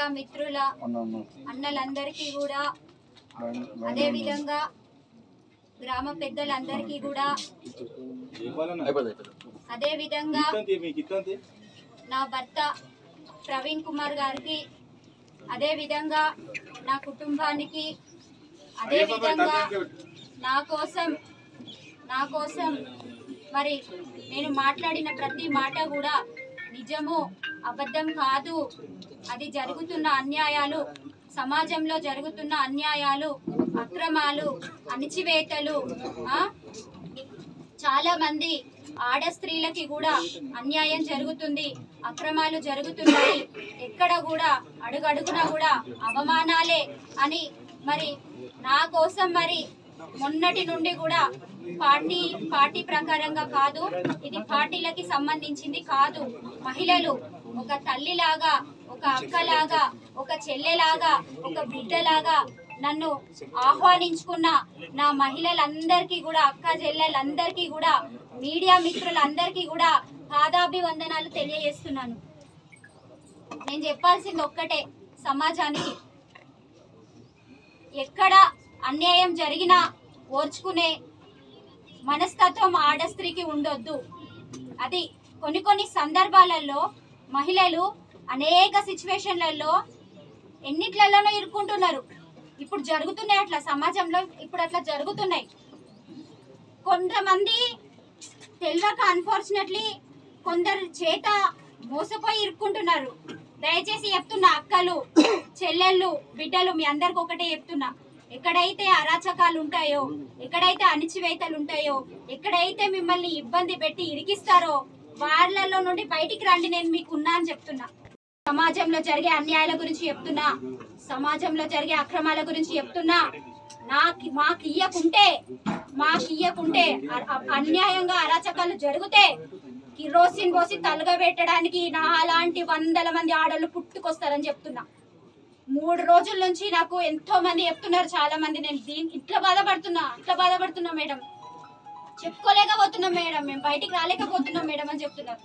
Media మిత్రుల అన్నలందరికీ కూడా అదే విధంగా గ్రామ పెద్దలందరికీ కూడా అదే విధంగా నా భర్త ప్రవీణ్ కుమార్ గారికి అదే విధంగా నా కుటుంబానికి అదే విధంగా నా కోసం నా కోసం మరి నేను మాట్లాడిన ప్రతి మాట కూడా నిజము అబద్ధం కాదు అది జరుగుతున్న అన్యాయాలు సమాజంలో జరుగుతున్న అన్యాయాలు అక్రమాలు అణిచివేతలు ఆ? చాలా మంది ఆడ స్త్రీలకి కూడా అన్యాయం జరుగుతుంది అక్రమాలు జరుగుతున్నాయి ఎక్కడ కూడా అడుగడుగున కూడా అవమానాలే అని మరి నా కోసం మరి మొన్నటి నుండి కూడా పార్టీ పార్టీ ప్రకారంగా కాదు ఇది పార్టీలకి సంబంధించింది కాదు మహిళలు ఒక తల్లిలాగా ఒక అక్కలాగా ఒక చెల్లెలాగా ఒక బిడ్డలాగా నన్ను ఆహ్వానించుకున్న నా మహిళలందరికీ కూడా అక్క చెల్లెలందరికీ కూడా మీడియా మిత్రులందరికీ కూడా పాదాభివందనాలు తెలియజేస్తున్నాను నేను చెప్పాల్సింది ఒక్కటే సమాజానికి ఎక్కడ అన్యాయం జరిగినా ఓర్చుకునే మనస్తత్వం ఆడ స్త్రీకి ఉండొద్దు అది కొన్ని కొన్ని సందర్భాలలో మహిళలు అనేక సిచ్యువేషన్లలో ఎన్నిట్లలోనో ఇరుక్కుంటున్నారు ఇప్పుడు జరుగుతున్నాయి అట్లా సమాజంలో ఇప్పుడు అట్లా జరుగుతున్నాయి కొంతమంది తెలియక అన్ఫార్చునేట్లీ కొందరు చేత మోసపోయి ఇరుక్కుంటున్నారు దయచేసి చెప్తున్నా అక్కలు చెల్లెళ్ళు బిడ్డలు మీ అందరికి ఒకటే చెప్తున్నా ఎక్కడైతే అరాచకాలు ఉంటాయో ఎక్కడైతే అణిచివేతలు ఉంటాయో ఎక్కడైతే మిమ్మల్ని ఇబ్బంది పెట్టి ఇరికిస్తారో వాళ్ళలో నుండి బయటికి రండి నేను మీకు ఉన్నా అని చెప్తున్నా సమాజంలో జరిగే అన్యాయాల గురించి చెప్తున్నా సమాజంలో జరిగే అక్రమాల గురించి చెప్తున్నా నాకు మాకు ఇయ్యకుంటే మాకు ఇయ్యకుంటే అ- అ- అన్యాయంగా అరాచకాలు జరిగితే కిరోసిన్ పోసి తలగబెట్టడానికి నా అలాంటి వందల మంది ఆడళ్ళు పుట్టుకొస్తారని చెప్తున్నా మూడు రోజుల నుంచి నాకు ఎంతో మంది చెప్తున్నారు చాలా మంది నేను దీని ఇట్లా బాధపడుతున్నా ఇట్లా బాధపడుతున్నా మేడం చెప్పుకోలేకపోతున్నాం మేడం మేము బయటికి రాలేకపోతున్నాం మేడం అని చెప్తున్నారు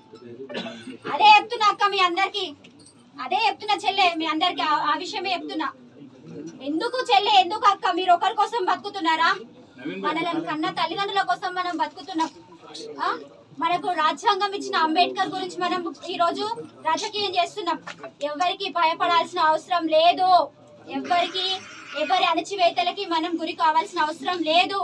అదే చెప్తున్నా అక్క మీ అందరికి అదే చెప్తున్నా చెల్లె మీ అందరికి ఆ- ఆ విషయమే చెప్తున్నా ఎందుకు చెల్లె ఎందుకు అక్క మీరు ఒకరి కోసం బతుకుతున్నారా మనలను కన్న తల్లిదండ్రుల కోసం మనం బతుకుతున్నాం ఆ? మనకు రాజ్యాంగం ఇచ్చిన అంబేద్కర్ గురించి మనం ఈ రోజు రాజకీయం చేస్తున్నాం ఎవరికి భయపడాల్సిన అవసరం లేదు ఎవరికి ఎవరి అణచివేతలకి మనం గురి కావాల్సిన అవసరం లేదు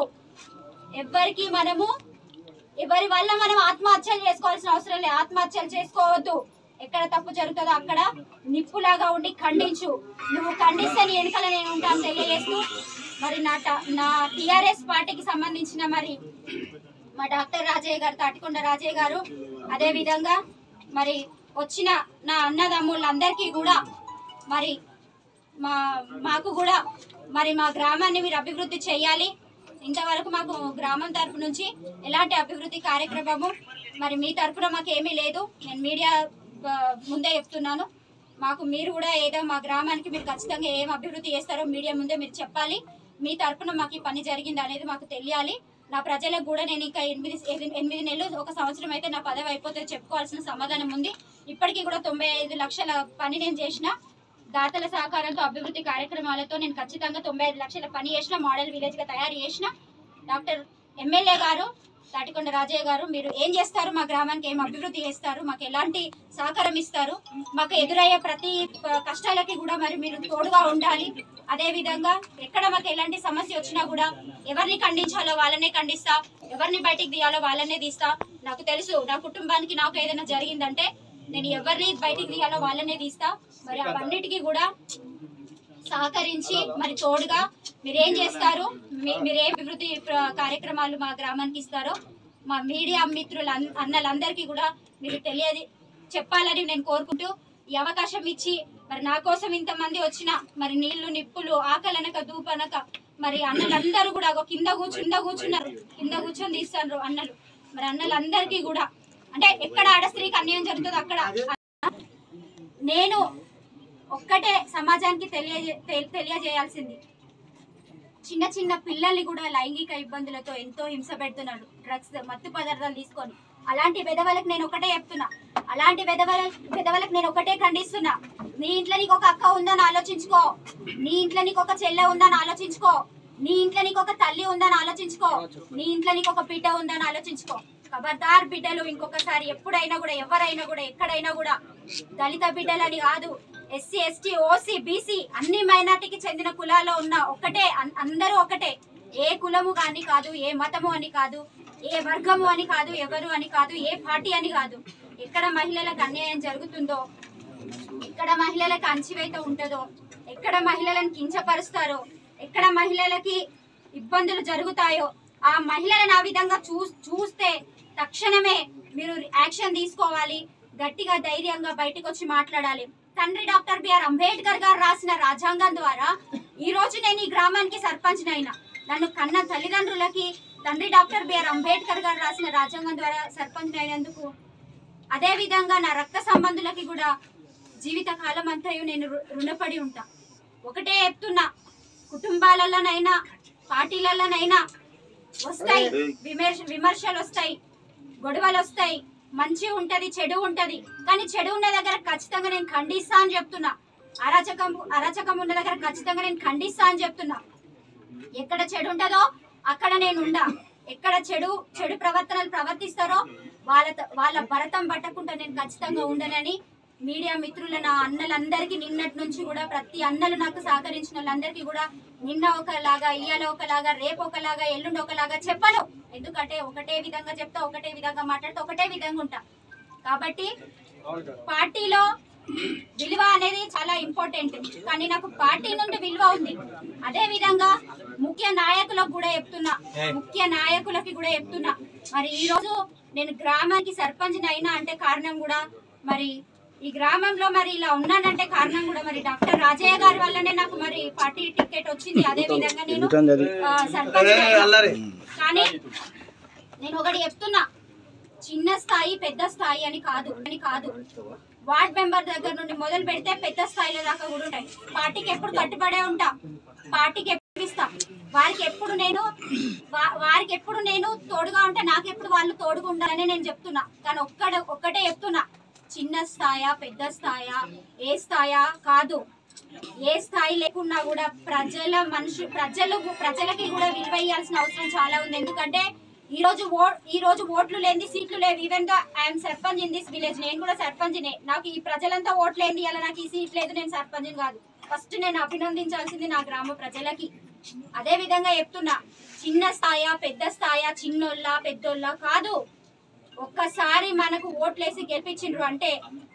ఎవరికి మనము ఎవరి వల్ల మనం ఆత్మహత్యలు చేసుకోవాల్సిన అవసరం లేదు ఆత్మహత్యలు చేసుకోవద్దు ఎక్కడ తప్పు జరుగుతుందో అక్కడ నిప్పులాగా ఉండి ఖండించు నువ్వు ఖండిస్తే నీ వెనకాల నేను ఉంటాను తెలియజేస్తూ మరి నా ట- నా టిఆర్ఎస్ పార్టీకి సంబంధించిన మరి మా డాక్టర్ రాజయ్య గారు తాటికొండ రాజయ్య గారు అదే విధంగా మరి వచ్చిన నా అన్నదమ్ముళ్ళందరికీ కూడా మరి మా మాకు కూడా మరి మా గ్రామాన్ని మీరు అభివృద్ధి చేయాలి ఇంతవరకు మాకు గ్రామం తరపు నుంచి ఎలాంటి అభివృద్ధి కార్యక్రమము మరి మీ తరపున మాకు ఏమీ లేదు నేను మీడియా ఆ, ముందే చెప్తున్నాను మాకు మీరు కూడా ఏదో మా గ్రామానికి మీరు ఖచ్చితంగా ఏం అభివృద్ధి చేస్తారో మీడియా ముందే మీరు చెప్పాలి మీ తరపున మాకు ఈ పని జరిగింది అనేది మాకు తెలియాలి నా ప్రజలకు కూడా నేను ఇంకా ఎనిమిది ఎనిమిది- ఎనిమిది నెలలు ఒక సంవత్సరం అయితే నా పదవి అయిపోతే చెప్పుకోవాల్సిన సమాధానం ఉంది ఇప్పటికీ కూడా తొంభై ఐదు లక్షల పని నేను చేసిన దాతల సహకారంతో అభివృద్ధి కార్యక్రమాలతో నేను ఖచ్చితంగా తొంభై ఐదు లక్షల పని చేసిన మోడల్ విలేజ్ గా తయారు చేసిన డాక్టర్ ఎమ్మెల్యే గారు తాటికొండ రాజయ్య గారు మీరు ఏం చేస్తారు మా గ్రామానికి ఏం అభివృద్ధి చేస్తారు మాకు ఎలాంటి సహకారం ఇస్తారు మాకు ఎదురయ్యే ప్రతి ప- కష్టాలకి కూడా మరి మీరు తోడుగా ఉండాలి అదే విధంగా ఎక్కడ మాకు ఎలాంటి సమస్య వచ్చినా కూడా ఎవరిని ఖండించాలో వాళ్ళనే ఖండిస్తా ఎవరిని బయటికి తీయాలో వాళ్ళనే తీస్తా నాకు తెలుసు నా కుటుంబానికి నాకు ఏదైనా జరిగిందంటే నేను ఎవరిని బయటికి తీయాలో వాళ్ళనే తీస్తా మరి అవన్నిటికీ కూడా సహకరించి మరి తోడుగా మీరేం చేస్తారు మీ- మీరేం అభివృద్ధి ప్ర- కార్యక్రమాలు మా గ్రామానికి ఇస్తారో మా మీడియా మిత్రుల అన్- అన్నలందరికీ కూడా మీరు తెలియదు చెప్పాలని నేను కోరుకుంటూ ఈ అవకాశం ఇచ్చి మరి నా కోసం ఇంతమంది వచ్చిన మరి నీళ్లు నిప్పులు ఆకలనక దూపనక మరి అన్నలందరూ కూడా ఒక కింద కూర్చు కింద కూర్చున్నారు కింద కూర్చొని తీస్తారు అన్నలు మరి అన్నలందరికీ కూడా అంటే ఎక్కడ ఆడ స్త్రీకి అన్యాయం జరుగుతుందో అక్కడ నేను ఒక్కటే సమాజానికి తెలియజే తె- తెలియజేయాల్సింది చిన్న చిన్న పిల్లల్ని కూడా లైంగిక ఇబ్బందులతో ఎంతో హింస పెడుతున్నాడు డ్రగ్స్ మత్తు పదార్థాలు తీసుకొని అలాంటి పెదవులకు నేను ఒకటే చెప్తున్నా అలాంటి వెధవల వెధవలకు నేను ఒకటే ఖండిస్తున్నా నీ ఇంట్లో నీకు ఒక అక్క ఉందని ఆలోచించుకో నీ ఇంట్లో నీకు ఒక చెల్లె ఉందని ఆలోచించుకో నీ ఇంట్లో నీకు ఒక తల్లి ఉందని ఆలోచించుకో నీ ఇంట్లో నీకు ఒక బిడ్డ ఉందని ఆలోచించుకో ఖబర్దార్ బిడ్డలు ఇంకొకసారి ఎప్పుడైనా కూడా ఎవరైనా కూడా ఎక్కడైనా కూడా దళిత బిడ్డలని కాదు ఎస్సీ ఎస్టీ ఓసీ బీసీ అన్ని మైనార్టీకి చెందిన కులాల్లో ఉన్న ఒకటే అన్- అందరూ ఒకటే ఏ కులము కానీ కాదు ఏ మతము అని కాదు ఏ వర్గము అని కాదు ఎవరు అని కాదు ఏ పార్టీ అని కాదు ఎక్కడ మహిళలకు అన్యాయం జరుగుతుందో ఎక్కడ మహిళలకు అణచివేత ఉంటుందో ఎక్కడ మహిళలను కించపరుస్తారో ఎక్కడ మహిళలకి ఇబ్బందులు జరుగుతాయో ఆ మహిళలను ఆ విధంగా చూ చూస్తే తక్షణమే మీరు యాక్షన్ తీసుకోవాలి గట్టిగా ధైర్యంగా బయటకు వచ్చి మాట్లాడాలి తండ్రి డాక్టర్ బిఆర్ అంబేద్కర్ గారు రాసిన రాజ్యాంగం ద్వారా ఈ రోజు నేను ఈ గ్రామానికి సర్పంచ్ అయినా నన్ను కన్న తల్లిదండ్రులకి తండ్రి డాక్టర్ బిఆర్ అంబేద్కర్ గారు రాసిన రాజ్యాంగం ద్వారా సర్పంచ్ అయినందుకు అదే విధంగా నా రక్త సంబంధులకి కూడా జీవిత కాలం అంతయు నేను రు- రుణపడి ఉంటా ఒకటే చెప్తున్నా కుటుంబాలలోనైనా పార్టీలలోనైనా వస్తాయి విమర్శ విమర్శలు వస్తాయి గొడవలు వస్తాయి మంచి ఉంటది చెడు ఉంటది కానీ చెడు ఉన్న దగ్గర ఖచ్చితంగా నేను ఖండిస్తా అని చెప్తున్నా అరాచకం అరాచకం ఉన్న దగ్గర ఖచ్చితంగా నేను ఖండిస్తా అని చెప్తున్నా ఎక్కడ చెడు ఉంటుందో అక్కడ నేను ఉండా ఎక్కడ చెడు చెడు ప్రవర్తనలు ప్రవర్తిస్తారో వాళ్ళ వాళ్ళ భరతం పట్టకుండా నేను ఖచ్చితంగా ఉండనని మీడియా మిత్రుల నా అన్నలందరికీ నిన్నటి నుంచి కూడా ప్రతి అన్నలు నాకు సహకరించిన వాళ్ళందరికీ కూడా నిన్న ఒకలాగా ఇయ్యాల ఒకలాగా రేపు ఒకలాగా ఎల్లుండి ఒకలాగా చెప్పను ఎందుకంటే ఒకటే విధంగా చెప్తా ఒకటే విధంగా మాట్లాడితే ఒకటే విధంగా ఉంటా కాబట్టి పార్టీలో విలువ అనేది చాలా ఇంపార్టెంట్ కానీ నాకు పార్టీ నుండి విలువ ఉంది అదే విధంగా ముఖ్య నాయకులకు కూడా చెప్తున్నా ముఖ్య నాయకులకి కూడా చెప్తున్నా మరి ఈ రోజు నేను గ్రామానికి సర్పంచ్ అయినా అంటే కారణం కూడా మరి ఈ గ్రామంలో మరి ఇలా ఉన్నానంటే కారణం కూడా మరి డాక్టర్ రాజయ్య గారి వల్లనే నాకు మరి పార్టీ టికెట్ వచ్చింది అదే విధంగా నేను ఆ, సర్పంచ్ అయినా. కానీ నేను ఒకటి చెప్తున్నా చిన్న స్థాయి పెద్ద స్థాయి అని కాదు అని కాదు వార్డ్ మెంబర్ దగ్గర నుండి మొదలు పెడితే పెద్ద స్థాయిలో దాకా కూడా ఉంటాయి పార్టీకి ఎప్పుడు కట్టుబడే ఉంటా పార్టీకి ఎప్పుడు ఇస్తా వారికి ఎప్పుడు నేను వా- వారికి ఎప్పుడు నేను తోడుగా ఉంటే నాకు ఎప్పుడు వాళ్ళు తోడుగా ఉండాలని నేను చెప్తున్నా కానీ ఒక్కడ ఒక్కటే చెప్తున్నా చిన్న స్థాయా పెద్ద స్థాయా ఏ స్థాయా కాదు ఏ స్థాయి లేకున్నా కూడా ప్రజల మనుషు ప్రజలు ప్రజలకి కూడా విలువ ఇవ్వాల్సిన అవసరం చాలా ఉంది ఎందుకంటే ఈ రోజు ఓ ఈ రోజు ఓట్లు లేని సీట్లు లేవు ఈవెన్ గా I'm sarpanch in this village నేను కూడా సర్పంచ్నే నాకు ఈ ప్రజలంతా ఓట్లు ఏంది ఇలా నాకు ఈ సీట్ లేదు నేను సర్పంచ్ కాదు ఫస్ట్ నేను అభినందించాల్సింది నా గ్రామ ప్రజలకి అదే విధంగా చెప్తున్నా చిన్న స్థాయా పెద్ద స్థాయా చిన్నోళ్ళ పెద్దోళ్ళ కాదు ఒక్కసారి మనకు ఓట్లేసి గెలిపించిండ్రు అంటే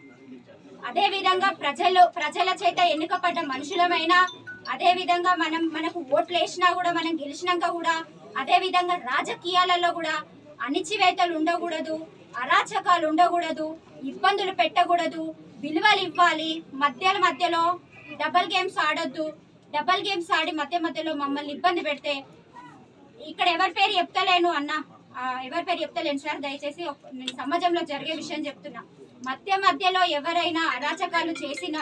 అదే విధంగా ప్రజలు ప్రజల చేత ఎన్నుకపడ్డ మనుషులమైనా అదే విధంగా మనం మనకు ఓట్లు వేసినా కూడా మనం గెలిచినాక కూడా అదే విధంగా రాజకీయాలలో కూడా అణిచివేతలు ఉండకూడదు అరాచకాలు ఉండకూడదు ఇబ్బందులు పెట్టకూడదు విలువలు ఇవ్వాలి మధ్యల మధ్యలో డబల్ గేమ్స్ ఆడొద్దు డబల్ గేమ్స్ ఆడి మధ్య మధ్యలో మమ్మల్ని ఇబ్బంది పెడితే ఇక్కడ ఎవరి పేరు చెప్తలేను అన్న ఆ, ఎవరి పేరు చెప్తలేను సార్ దయచేసి ఒక- నేను సమాజంలో జరిగే విషయం చెప్తున్నా మధ్య మధ్యలో ఎవరైనా అరాచకాలు చేసినా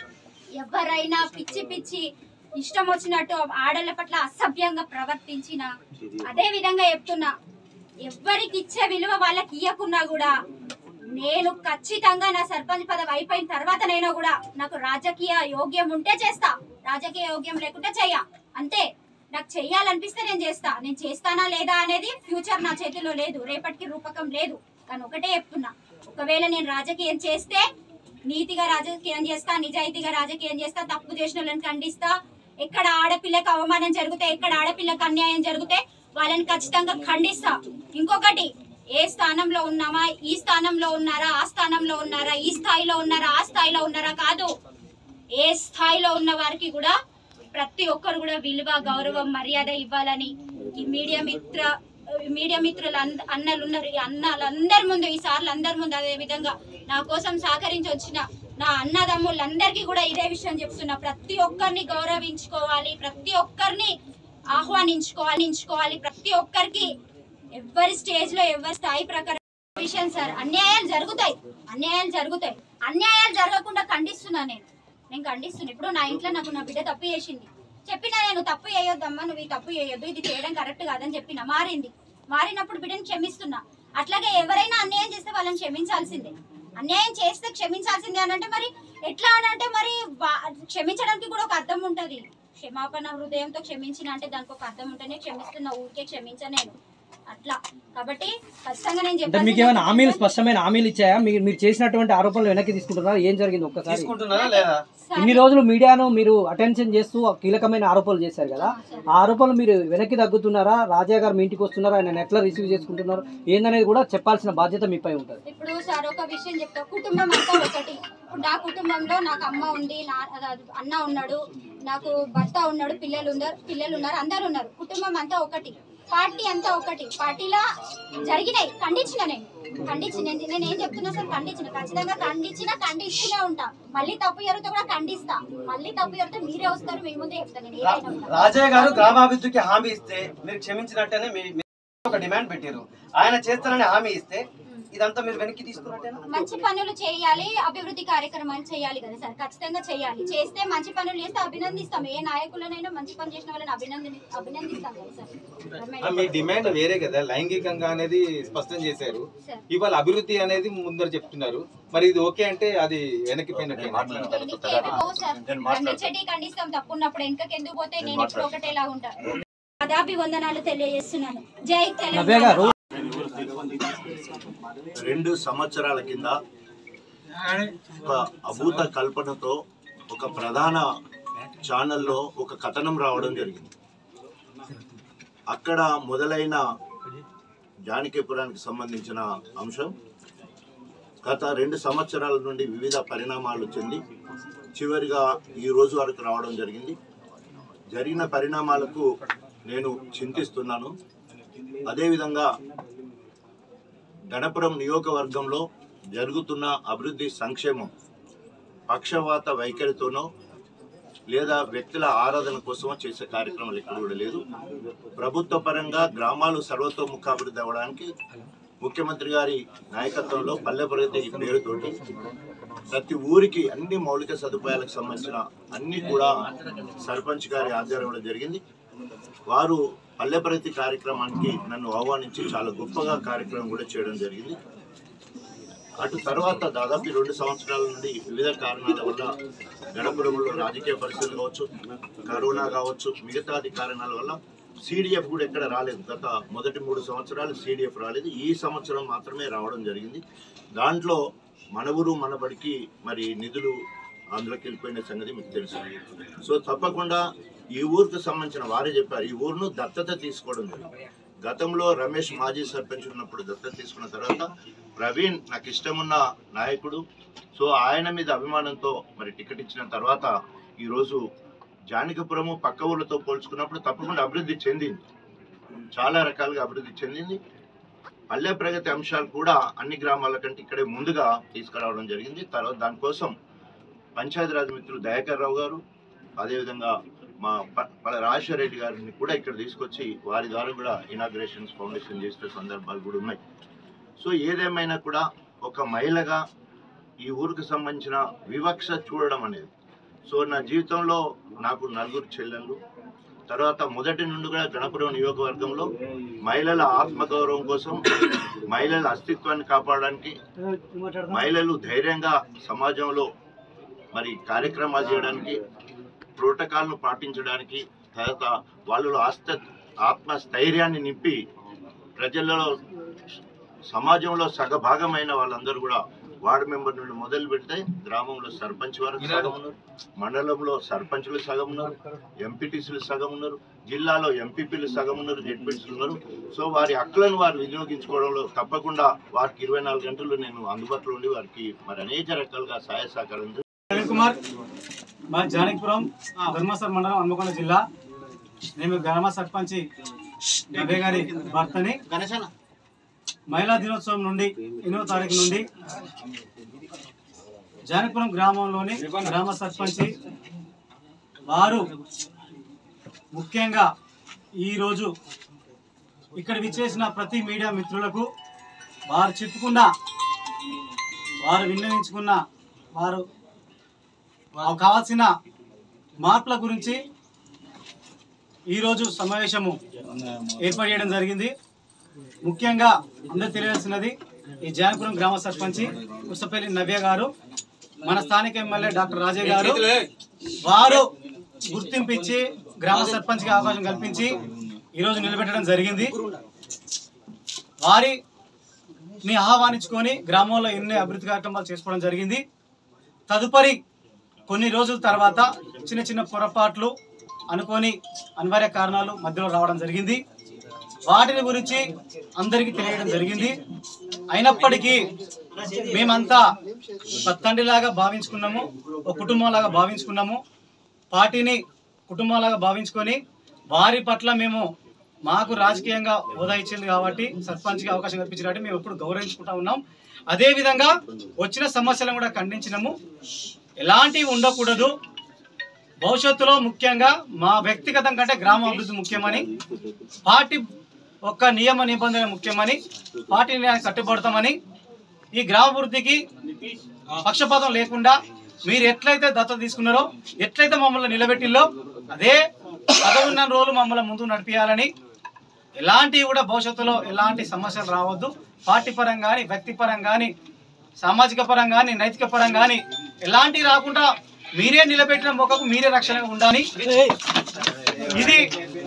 ఎవరైనా పిచ్చి పిచ్చి ఇష్టం వచ్చినట్టు ఆడళ్ళ పట్ల అసభ్యంగా ప్రవర్తించిన అదే విధంగా చెప్తున్నా ఎవరికి ఇచ్చే విలువ వాళ్ళకి ఇవ్వకున్నా కూడా నేను ఖచ్చితంగా నా సర్పంచ్ పదవి అయిపోయిన తర్వాతనైనా కూడా నాకు రాజకీయ యోగ్యం ఉంటే చేస్తా రాజకీయ యోగ్యం లేకుంటే చెయ్య అంతే నాకు చెయ్యాలనిపిస్తే నేను చేస్తా నేను చేస్తానా లేదా అనేది ఫ్యూచర్ నా చేతిలో లేదు రేపటికి రూపకం లేదు కానీ ఒకటే చెప్తున్నా ఒకవేళ నేను రాజకీయం చేస్తే నీతిగా రాజకీయం చేస్తా నిజాయితీగా రాజకీయం చేస్తా తప్పు చేసిన వాళ్ళని ఖండిస్తా ఎక్కడ ఆడపిల్లకి అవమానం జరిగితే ఎక్కడ ఆడపిల్లకి అన్యాయం జరిగితే వాళ్ళని ఖచ్చితంగా ఖండిస్తా ఇంకొకటి ఏ స్థానంలో ఉన్నామా ఈ స్థానంలో ఉన్నారా ఆ స్థానంలో ఉన్నారా ఈ స్థాయిలో ఉన్నారా ఆ స్థాయిలో ఉన్నారా కాదు ఏ స్థాయిలో ఉన్న వారికి కూడా ప్రతి ఒక్కరు కూడా విలువ గౌరవం మర్యాద ఇవ్వాలని ఈ మీడియా మిత్ర మీడియా మిత్రులు అంద- అన్నలు ఉన్నారు ఈ అన్నలందరి ముందు ఈ సార్లు అందరి ముందు అదే విధంగా నా కోసం సహకరించి వచ్చిన నా అన్నదమ్ములందరికీ కూడా ఇదే విషయం చెప్తున్నా ప్రతి ఒక్కరిని గౌరవించుకోవాలి ప్రతి ఒక్కరిని ఆహ్వానించుకోవాలి ప్రతి ఒక్కరికి ఎవరి స్టేజ్ లో ఎవరి స్థాయి ప్రకారం విషయం సార్ అన్యాయాలు జరుగుతాయి అన్యాయాలు జరుగుతాయి అన్యాయాలు జరగకుండా ఖండిస్తున్నా నేను నేను ఖండిస్తున్నా ఇప్పుడు నా ఇంట్లో నాకు నా బిడ్డ తప్పు చేసింది చెప్పినా నేను తప్పు చేయొద్దమ్మా నువ్వు ఈ తప్పు చేయొద్దు ఇది చేయడం కరెక్ట్ కాదని చెప్పిన మారింది మారినప్పుడు బిడ్డని క్షమిస్తున్నా అట్లాగే ఎవరైనా అన్యాయం చేస్తే వాళ్ళని క్షమించాల్సిందే అన్యాయం చేస్తే క్షమించాల్సిందే అని అంటే మరి ఎట్లా అని అంటే మరి వా- క్షమించడానికి కూడా ఒక అర్థం ఉంటది క్షమాపణ హృదయంతో క్షమించిన అంటే దానికి ఒక అర్థం ఉంటేనే క్షమిస్తున్న ఊరికే క్షమించనేను అట్లా కాబట్టి ఖచ్చితంగా నేను అంటే చెప్పాల్సింది మీకు ఏమైనా హామీలు ఏంటంటే, స్పష్టమైన హామీలు ఇచ్చాయా మీరు మీరు చేసినటువంటి ఆరోపణలు వెనక్కి తీసుకుంటున్నారా ఏం జరిగింది ఒక్కసారి తీసుకుంటున్నారా లేదా సరే, ఇన్ని రోజులు మీడియాను మీరు అటెన్షన్ చేస్తూ కీలకమైన ఆరోపణలు చేశారు కదా ఆ ఆరోపణలు మీరు వెనక్కి తగ్గుతున్నారా రాజా గారు మీ ఇంటికి వస్తున్నారా ఆయన ఎట్లా రిసీవ్ చేసుకుంటున్నారు ఏందనేది కూడా చెప్పాల్సిన బాధ్యత మీపై ఉంటుంది ఇప్పుడు సార్ ఒక విషయం చెప్తా కుటుంబం అంతా ఒకటి ఇప్పుడు నా కుటుంబంలో నాకు అమ్మ ఉంది నా అద- అన్న ఉన్నాడు నాకు భర్త ఉన్నాడు పిల్లలు ఉన్నారు పిల్లలు ఉన్నారు అందరు ఉన్నారు కుటుంబం అంతా ఒకటి పార్టీ అంతా ఒకటి పార్టీలా జరిగినాయి ఖండించిన నేను ఖండించిన నేను నేను ఏం చెప్తున్నా సార్ ఖండించిన ఖచ్చితంగా ఖండించిన ఖండిస్తూనే ఉంటా మళ్ళీ తప్పు జరిగితే కూడా ఖండిస్తా మళ్ళీ తప్పు జరిగితే మీరే వస్తారు మీ ముందే చెప్తాను నేను ఏదైనా ఉంటా. రాజయ్య గారు గ్రామాభివృద్ధికి హామీ ఇస్తే మీరు క్షమించినట్టేనే మీ మీ ఒక డిమాండ్ పెట్టారు ఆయన చేస్తానని హామీ ఇస్తే ఇదంతా మీరు వెనక్కి తీసుకున్నట్టేనా మంచి పనులు చేయాలి అభివృద్ధి కార్యక్రమాలు చేయాలి కదా సార్ ఖచ్చితంగా చేయాలి చేస్తే మంచి పనులు చేస్తే అభినందిస్తాం ఏ నాయకులనైనా మంచి పని చేసిన వాళ్ళని అభినంది అభినందిస్తాం కదా సార్ ఆ, మీ డిమాండ్ వేరే కదా లైంగికంగా అనేది స్పష్టం చేశారు సార్ ఇవాళ అభివృద్ధి అనేది ముందర చెప్తున్నారు మరి ఇది ఓకే అంటే అది వెనక్కి పోయినట్టే ఎందుకు సార్ ఖండించటి ఖండిస్తాం తప్పు ఉన్నప్పుడు వెనకకి ఎందుకు పోతే నేను ఇప్పుడు ఒకటేలా ఉంటా పదాభివందనాలు తెలియజేస్తున్నాను జై నవ్య తెలంగాణ గారు రెండు సంవత్సరాల కింద ఒక అభూత కల్పనతో ఒక ప్రధాన ఛానల్లో ఒక కథనం రావడం జరిగింది అక్కడ మొదలైన జానకీపురానికి సంబంధించిన అంశం గత రెండు సంవత్సరాల నుండి వివిధ పరిణామాలు చెంది చివరిగా ఈ రోజు వరకు రావడం జరిగింది జరిగిన పరిణామాలకు నేను చింతిస్తున్నాను అదేవిధంగా గణపురం నియోజకవర్గంలో జరుగుతున్న అభివృద్ధి సంక్షేమం పక్షవాత వైఖరితోనో లేదా వ్యక్తుల ఆరాధన కోసమో చేసే కార్యక్రమాలు ఎక్కడ కూడా లేదు ప్రభుత్వ పరంగా గ్రామాలు సర్వతోముఖాభివృద్ధి అవ్వడానికి ముఖ్యమంత్రి గారి నాయకత్వంలో పల్లె ప్రగతి పేరుతోటి ప్రతి ఊరికి అన్ని మౌలిక సదుపాయాలకు సంబంధించిన అన్ని కూడా సర్పంచ్ గారి ఆధ్వర్యంలో జరిగింది వారు పల్లె ప్రగతి కార్యక్రమానికి నన్ను ఆహ్వానించి చాలా గొప్పగా కార్యక్రమం కూడా చేయడం జరిగింది అటు తర్వాత దాదాపు ఈ రెండు సంవత్సరాల నుండి వివిధ కారణాల వల్ల గణపురంలో రాజకీయ పరిస్థితులు కావచ్చు కరోనా కావచ్చు మిగతాది కారణాల వల్ల సిడిఎఫ్ కూడా ఎక్కడ రాలేదు గత మొదటి మూడు సంవత్సరాలు సిడిఎఫ్ రాలేదు ఈ సంవత్సరం మాత్రమే రావడం జరిగింది దాంట్లో మన ఊరు మన బడికి మరి నిధులు అందులోకి వెళ్ళిపోయిన సంగతి మీకు తెలుసు సో తప్పకుండా ఈ ఊరికి సంబంధించిన వారే చెప్పారు ఈ ఊరును దత్తత తీసుకోవడం జరిగింది గతంలో రమేష్ మాజీ సర్పంచ్ ఉన్నప్పుడు దత్తత తీసుకున్న తర్వాత ప్రవీణ్ నాకు ఇష్టమున్న నాయకుడు సో ఆయన మీద అభిమానంతో మరి టికెట్ ఇచ్చిన తర్వాత ఈరోజు జానకిపురము పక్క ఊళ్ళతో పోల్చుకున్నప్పుడు తప్పకుండా అభివృద్ధి చెందింది చాలా రకాలుగా అభివృద్ధి చెందింది పల్లె ప్రగతి అంశాలు కూడా అన్ని గ్రామాల కంటే ఇక్కడే ముందుగా తీసుకురావడం జరిగింది తర్వాత దానికోసం పంచాయతీరాజ్ మిత్రులు దయాకర్ రావు గారు అదేవిధంగా మా ప- పల రాజశేఖర రెడ్డి గారిని కూడా ఇక్కడ తీసుకొచ్చి వారి ద్వారా కూడా ఇనాగ్రేషన్స్ ఫౌండేషన్ చేసే సందర్భాలు కూడా ఉన్నాయి సో ఏదేమైనా కూడా ఒక మహిళగా ఈ ఊరికి సంబంధించిన వివక్ష చూడడం అనేది సో నా జీవితంలో నాకు నలుగురు చెల్లెళ్ళు తర్వాత మొదటి నుండి కూడా గణపురం నియోజకవర్గంలో మహిళల ఆత్మగౌరవం కోసం మహిళల అస్తిత్వాన్ని కాపాడడానికి మహిళలు ధైర్యంగా సమాజంలో మరి కార్యక్రమాలు చేయడానికి ప్రోటోకాల్ను పాటించడానికి తర్వాత వాళ్ళలో ఆస్త ఆత్మస్థైర్యాన్ని నింపి ప్రజలలో సమాజంలో సగభాగమైన వాళ్ళందరూ కూడా వార్డు మెంబర్ నుండి మొదలు పెడితే గ్రామంలో సర్పంచ్ వరకు సగం ఉన్నారు మండలంలో సర్పంచులు సగం ఉన్నారు ఎంపీటీసీలు సగం ఉన్నారు జిల్లాలో ఎంపీపీలు సగం ఉన్నారు జెడ్పీటీసీలు ఉన్నారు సో వారి హక్కులను వారు వినియోగించుకోవడంలో తప్పకుండా వారికి ఇరవై నాలుగు గంటలు నేను అందుబాటులో ఉండి వారికి మరి అనేక రకాలుగా సహాయ సహకారం ప్రవీణ్ కుమార్ మా జానకిపురం ధర్మస్థర్ మండలం హన్మకొండ జిల్లా నేను గ్రామ సర్పంచి నవ్య గారి భర్తని మహిళా దినోత్సవం నుండి ఎనిమిదో తారీఖు నుండి జానకిపురం గ్రామంలోని గ్రామ సర్పంచి వారు ముఖ్యంగా ఈరోజు ఇక్కడ విచ్చేసిన ప్రతి మీడియా మిత్రులకు వారు చెప్పుకున్న వారు విన్నవించుకున్న వారు వారు కావాల్సిన మార్పుల గురించి ఈరోజు సమావేశము ఏర్పాటు చేయడం జరిగింది ముఖ్యంగా అందరు తెలియాల్సినది ఈ జానపురం గ్రామ సర్పంచి కుసపల్లి నవ్య గారు మన స్థానిక ఎమ్మెల్యే డాక్టర్ రాజయ్య గారు వారు గుర్తింపు ఇచ్చి గ్రామ సర్పంచ్కి అవకాశం కల్పించి ఈరోజు నిలబెట్టడం జరిగింది వారిని ఆహ్వానించుకొని గ్రామంలో ఎన్ని అభివృద్ధి కార్యక్రమాలు చేసుకోవడం జరిగింది తదుపరి కొన్ని రోజుల తర్వాత చిన్న చిన్న పొరపాట్లు అనుకోని అనివార్య కారణాలు మధ్యలో రావడం జరిగింది వాటిని గురించి అందరికీ తెలియడం జరిగింది అయినప్పటికీ మేమంతా ఒక తండ్రిలాగా భావించుకున్నాము ఒక కుటుంబంలాగా భావించుకున్నాము పార్టీని కుటుంబంలాగా భావించుకొని వారి పట్ల మేము మాకు రాజకీయంగా హోదా ఇచ్చింది కాబట్టి సర్పంచ్కి అవకాశం కల్పించినట్టు మేము ఎప్పుడు గౌరవించుకుంటా ఉన్నాం అదే విధంగా వచ్చిన సమస్యలను కూడా ఖండించినాము ఎలాంటివి ఉండకూడదు భవిష్యత్తులో ముఖ్యంగా మా వ్యక్తిగతం కంటే గ్రామ అభివృద్ధి ముఖ్యమని పార్టీ ఒక్క నియమ నిబంధన ముఖ్యమని పార్టీని కట్టుబడతామని ఈ గ్రామాభివృద్ధికి పక్షపాతం లేకుండా మీరు ఎట్లయితే దత్తత తీసుకున్నారో ఎట్లయితే మమ్మల్ని నిలబెట్టిల్లో అదే పదవి ఉన్న రోజులు మమ్మల్ని ముందుకు నడిపించాలని ఎలాంటివి కూడా భవిష్యత్తులో ఎలాంటి సమస్యలు రావద్దు పార్టీ పరంగా కానీ వ్యక్తి పరంగా కానీ సామాజిక పరంగా కానీ నైతిక పరంగా కానీ ఎలాంటివి రాకుండా మీరే నిలబెట్టిన మొక్కకు మీరే రక్షణగా ఉండాలి ఇది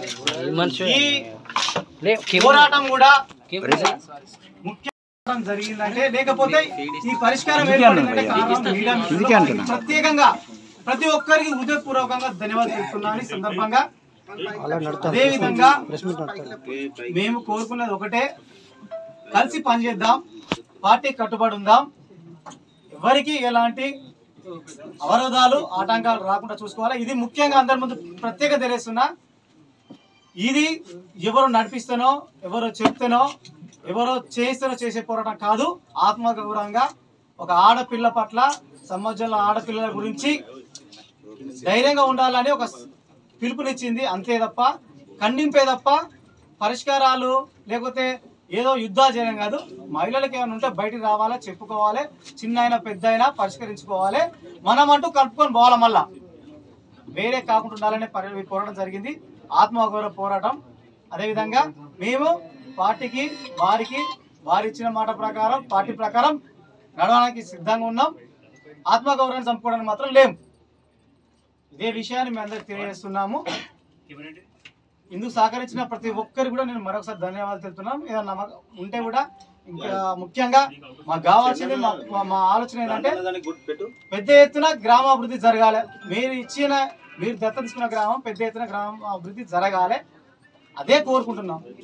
ఈ పోరాటం కూడా ముఖ్య జరిగిందంటే లేకపోతే ఈ పరిష్కారం ఏర్పడిందంటే కారణం మీడియా మిత్రులు. ప్రత్యేకంగా ప్రతి ఒక్కరికి హృదయపూర్వకంగా ధన్యవాదాలు తెలుపుతున్నాను ఈ సందర్భంగా అదే విధంగా మేము కోరుకున్నది ఒకటే కలిసి పనిచేద్దాం పార్టీ కట్టుబడి ఉందాం ఎవరికి ఎలాంటి అవరోధాలు ఆటంకాలు రాకుండా చూసుకోవాలి ఇది ముఖ్యంగా అందరి ముందు ప్రత్యేక తెలియస్తున్నా ఇది ఎవరు నడిపిస్తానో ఎవరు చెప్తానో ఎవరో చేస్తానో చేసే పోరాటం కాదు ఆత్మగౌరవంగా ఒక ఆడపిల్ల పట్ల సమాజంలో ఆడపిల్లల గురించి ధైర్యంగా ఉండాలని ఒక పిలుపునిచ్చింది అంతే తప్ప ఖండింపే తప్ప పరిష్కారాలు లేకపోతే ఏదో యుద్ధాలు చేయడం కాదు మహిళలకు ఏమైనా ఉంటే బయటికి రావాలా చెప్పుకోవాలి చిన్న అయినా పెద్ద అయినా పరిష్కరించుకోవాలి మనం అంటూ కలుపుకొని పోవాలి మళ్ళా వేరే కాకుండా ఉండాలనే పరి పోరాటం జరిగింది ఆత్మగౌరవ పోరాటం అదేవిధంగా మేము పార్టీకి వారికి వారి ఇచ్చిన మాట ప్రకారం పార్టీ ప్రకారం నడవడానికి సిద్ధంగా ఉన్నాం ఆత్మగౌరవాన్ని చంపుకోవడానికి మాత్రం లేం ఇదే విషయాన్ని మేము అందరికి తెలియజేస్తున్నాము ఇందుకు సహకరించిన ప్రతి ఒక్కరికి కూడా నేను మరొకసారి ధన్యవాదాలు తెలుపుతున్నాం ఏదన్నా మాకు ఉంటే కూడా ఇంకా ముఖ్యంగా మాకు కావాల్సింది మా- మా- మా ఆలోచన ఏంటంటే పెద్ద ఎత్తున గ్రామాభివృద్ధి జరగాలి మీరు ఇచ్చిన మీరు దత్త తీసుకున్న గ్రామం పెద్ద ఎత్తున గ్రామ అభివృద్ధి జరగాలి అదే కోరుకుంటున్నాం